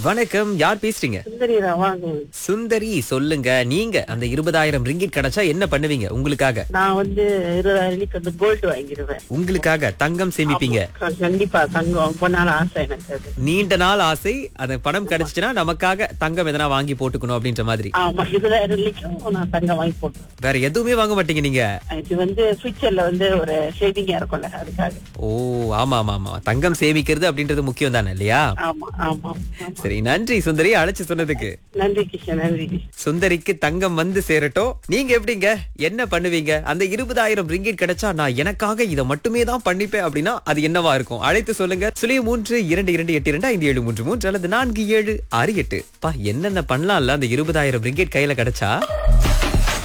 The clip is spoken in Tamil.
வணக்கம் யார் பேசுறீங்க சுந்தரி ரவாங்க சுந்தரி சொல்லுங்க நீங்க அந்த இருபதாயிரம் ரிங்கிட் கிடைச்சா என்ன பண்ணுவீங்க உங்களுக்காக நான் வந்து இருபதாயிரம் வெள்ளிக்கு வந்து கோல்டு வாங்கிடுவேன் உங்களுக்காக தங்கம் சேமிப்பீங்க கண்டிப்பா தங்கம் ரொம்ப நாள் ஆசை எனக்கு அது நீண்ட நாள் ஆசை அந்த பணம் கிடைச்சிச்சுன்னா நமக்காக தங்கம் எதனா வாங்கி போட்டுக்கணும் அப்படின்ற மாதிரி ஆமா இருபதாயிரம் வெள்ளிக்கும் நான் தங்கம் வாங்கி போட்டேன் வேற எதுவுமே வாங்க மாட்டீங்க நீங்க இது வந்து ஃபியூச்சர்ல வந்து ஒரு சேவிங்கா இருக்கும்ல அதுக்காக ஓ ஆமா ஆமா ஆமா தங்கம் சேமிக்கிறது அப்படின்றது முக்கியம் தானே இல்லையா ஆமா ஆமா ஆமா. சரி நன்றி சுந்தரி அழைச்சு சொன்னதுக்கு நன்றி கிருஷ்ணன் நன்றி கிருஷ்ணன் சுந்தரிக்கு தங்கம் வந்து சேரட்டும் நீங்க எப்படிங்க என்ன பண்ணுவீங்க அந்த இருபதாயிரம் ரிங்கிட் கிடைச்சா நான் எனக்காக இதை மட்டுமே தான் பண்ணிப்பேன் அப்படின்னா அது என்னவா இருக்கும் அழைத்து சொல்லுங்க சுழிய மூன்று இரண்டு இரண்டு எட்டு இரண்டு ஐந்து ஏழு மூன்று மூன்று அல்லது நான்கு ஏழு ஆறு எட்டு பா என்னென்ன பண்ணலாம்ல அந்த இருபதாயிரம் ரிங்கிட் கையில கிடைச்சா